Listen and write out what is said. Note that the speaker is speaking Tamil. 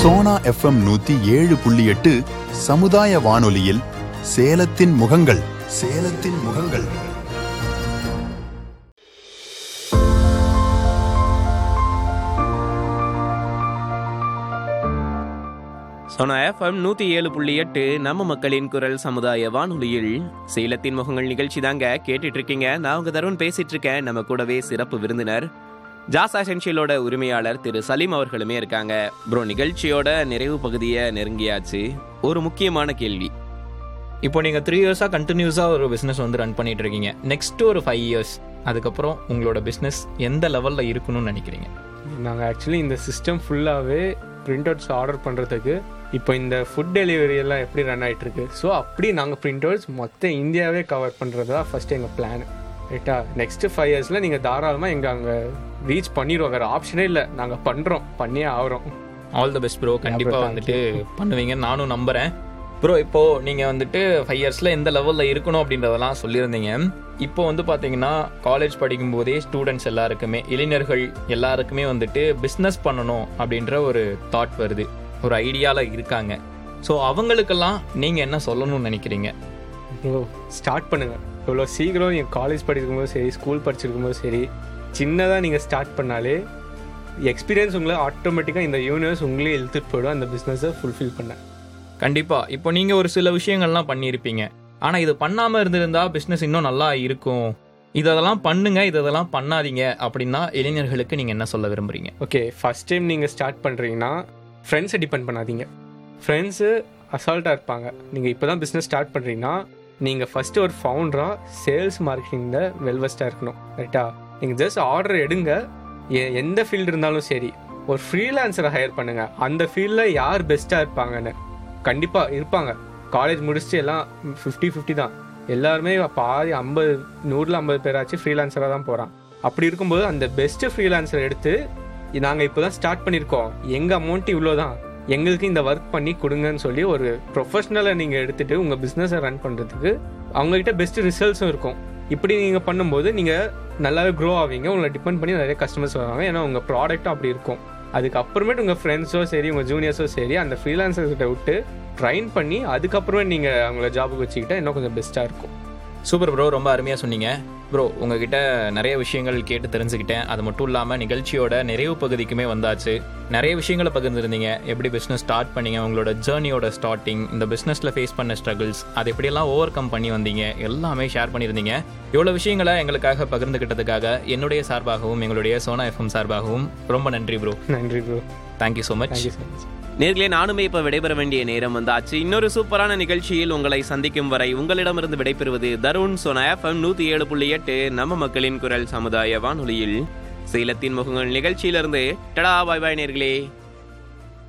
சோனா எஃப்எம் நூத்தி ஏழு புள்ளி எட்டு சமுதாய வானொலியில் சேலத்தின் முகங்கள் சேலத்தின் முகங்கள் சோனா எஃப்எம் நூத்தி ஏழு புள்ளி எட்டு நம்ம மக்களின் குரல் சமுதாய வானொலியில் சேலத்தின் முகங்கள் நிகழ்ச்சி தாங்க கேட்டுட்டு இருக்கீங்க நான் உங்க தருண் பேசிட்டு இருக்கேன் நம்ம கூடவே சிறப்பு விருந்தினர் ஜாஸ் எசென்ஷியலோட உரிமையாளர் திரு சலீம் அவர்களுமே இருக்காங்க ப்ரோ நிகழ்ச்சியோட நிறைவு பகுதியை நெருங்கியாச்சு ஒரு முக்கியமான கேள்வி இப்போ நீங்கள் த்ரீ இயர்ஸாக கண்டினியூஸாக ஒரு பிஸ்னஸ் வந்து ரன் பண்ணிட்டு இருக்கீங்க நெக்ஸ்ட் ஒரு ஃபைவ் இயர்ஸ் அதுக்கப்புறம் உங்களோட பிஸ்னஸ் எந்த லெவலில் இருக்கணும்னு நினைக்கிறீங்க நாங்கள் ஆக்சுவலி இந்த சிஸ்டம் ஃபுல்லாகவே பிரிண்ட் அவுட்ஸ் ஆர்டர் பண்ணுறதுக்கு இப்போ இந்த ஃபுட் டெலிவரி எல்லாம் எப்படி ரன் ஆகிட்டு இருக்கு ஸோ அப்படி நாங்கள் பிரிண்ட் அவுட்ஸ் மொத்த இந்தியாவே கவர் பண்ணுறது தான் ஃபஸ்ட்டு எங்கள் பிளான் ரைட்டா நெக்ஸ்ட் ஃபைவ் இயர்ஸில் நீங்கள் தாராளமாக எங்கள் அங்கே ரீச் பண்ணிடுவோம் வேறு ஆப்ஷனே இல்லை நாங்கள் பண்ணுறோம் பண்ணியே ஆகிறோம் ஆல் த பெஸ்ட் ப்ரோ கண்டிப்பாக thank வந்துட்டு பண்ணுவீங்க நானும் நம்புகிறேன் ப்ரோ இப்போ நீங்கள் வந்துட்டு ஃபைவ் இயர்ஸில் எந்த லெவலில் இருக்கணும் அப்படின்றதெல்லாம் சொல்லியிருந்தீங்க இப்போ வந்து பார்த்தீங்கன்னா காலேஜ் படிக்கும் போதே ஸ்டூடெண்ட்ஸ் எல்லாருக்குமே இளைஞர்கள் எல்லாருக்குமே வந்துட்டு பிஸ்னஸ் பண்ணணும் அப்படின்ற ஒரு தாட் வருது ஒரு ஐடியாவில் இருக்காங்க ஸோ அவங்களுக்கெல்லாம் நீங்கள் என்ன சொல்லணும்னு நினைக்கிறீங்க ப்ரோ ஸ்டார்ட் பண்ணுங்கள் இவ்வளோ சீக்கிரம் என் காலேஜ் படிக்கும்போது சரி ஸ்கூல் படிச்சிருக்கும் போது சரி சின்னதாக நீங்கள் ஸ்டார்ட் பண்ணாலே எக்ஸ்பீரியன்ஸ் உங்களை ஆட்டோமேட்டிக்காக இந்த யூனிவர்ஸ் உங்களே இழுத்துட்டு போயிடும் அந்த பிஸ்னஸை ஃபுல்ஃபில் பண்ண கண்டிப்பா இப்போ நீங்க ஒரு சில விஷயங்கள்லாம் பண்ணியிருப்பீங்க ஆனா இது பண்ணாம இருந்திருந்தா பிசினஸ் இன்னும் நல்லா இருக்கும் இதெல்லாம் பண்ணுங்க இதெல்லாம் பண்ணாதீங்க அப்படின்னா இளைஞர்களுக்கு நீங்க என்ன சொல்ல விரும்புறீங்க ஓகே ஃபஸ்ட் டைம் நீங்கள் ஸ்டார்ட் பண்ணுறீங்கன்னா ஃப்ரெண்ட்ஸை டிபெண்ட் பண்ணாதீங்க ஃப்ரெண்ட்ஸு அசால்ட்டாக இருப்பாங்க நீங்கள் இப்போ தான் பிஸ்னஸ் ஸ்டார்ட் பண்ணுறீங்கன்னா நீங்கள் ஃபஸ்ட்டு ஒரு ஃபவுண்டராக சேல்ஸ் மார்க்கெட்டிங்கில் வெல்வெஸ்ட்டாக இருக்கணும் ரைட்டா நீங்கள் ஜஸ்ட் ஆர்டர் எடுங்க எ- எந்த ஃபீல்டு இருந்தாலும் சரி ஒரு ஃப்ரீலான்சரை ஹையர் பண்ணுங்கள் அந்த ஃபீல்டில் யார் பெஸ்ட்டாக இருப்பாங்கன்னு கண்டிப்பாக இருப்பாங்க காலேஜ் முடிச்சுட்டு எல்லாம் ஃபிஃப்டி ஃபிஃப்டி தான் எல்லாருமே பாதி ஐம்பது நூறில் ஐம்பது பேராச்சும் ஃப்ரீலான்சராக தான் போகிறான் அப்படி இருக்கும்போது அந்த பெஸ்ட்டு ஃப்ரீலான்சர் எடுத்து நாங்கள் இப்போ தான் ஸ்டார்ட் பண்ணியிருக்கோம் எங்கள் அமௌண்ட் இவ்வளோ தான் எங்களுக்கு இந்த ஒர்க் பண்ணி கொடுங்கன்னு சொல்லி ஒரு ப்ரொஃபஷனலை நீங்கள் எடுத்துட்டு உங்கள் பிஸ்னஸை ரன் பண்ணுறதுக்கு அவங்ககிட்ட பெஸ்ட் ரிசல்ட்ஸும் இருக்கும் இப்படி நீங்கள் பண்ணும்போது நீங்கள் நல்லாவே க்ரோ ஆவீங்க உங்களை டிபெண்ட் பண்ணி நிறைய கஸ்டமர்ஸ் வருவாங்க ஏன்னா உங்கள் ப்ராடக்ட்டும் அப்படி இருக்கும் அதுக்கப்புறமேட்டு உங்கள் ஃப்ரெண்ட்ஸோ சரி உங்கள் ஜூனியர்ஸோ சரி அந்த ஃப்ரீலான்சர்கிட்ட விட்டு ட்ரைன் பண்ணி அதுக்கப்புறமே நீங்கள் அவங்கள ஜாபுக்கு வச்சுக்கிட்டா இன்னும் கொஞ்சம் பெஸ்ட்டாக இருக்கும் சூப்பர் ப்ரோ ரொம்ப அருமையா சொன்னீங்க ப்ரோ உங்ககிட்ட நிறைய விஷயங்கள் கேட்டு தெரிஞ்சுக்கிட்டேன் அது மட்டும் இல்லாமல் நிகழ்ச்சியோட நிறைவு பகுதிக்குமே வந்தாச்சு நிறைய விஷயங்களை பகிர்ந்துருந்தீங்க எப்படி பிஸ்னஸ் ஸ்டார்ட் பண்ணீங்க உங்களோட ஜேர்னியோட ஸ்டார்டிங் இந்த பிஸ்னஸில் ஃபேஸ் பண்ண ஸ்ட்ரகிள்ஸ் அதை எப்படியெல்லாம் ஓவர் கம் பண்ணி வந்தீங்க எல்லாமே ஷேர் பண்ணியிருந்தீங்க இவ்வளோ விஷயங்களை எங்களுக்காக பகிர்ந்துக்கிட்டதுக்காக என்னுடைய சார்பாகவும் எங்களுடைய சோனா எஃப்எம் சார்பாகவும் ரொம்ப நன்றி ப்ரோ நன்றி bro thank you so much thank you so much நேர்களே நானுமே இப்ப விடைபெற வேண்டிய நேரம் வந்தாச்சு இன்னொரு சூப்பரான நிகழ்ச்சியில் உங்களை சந்திக்கும் வரை உங்களிடமிருந்து விடைபெறுவது தருண் சோனா எஃப்எம் நூத்தி ஏழு புள்ளி எட்டு நம்ம மக்களின் குரல் சமுதாய வானொலியில் சேலத்தின் முகங்கள் நிகழ்ச்சியிலிருந்து டடா பாய் பாய் நேர்களே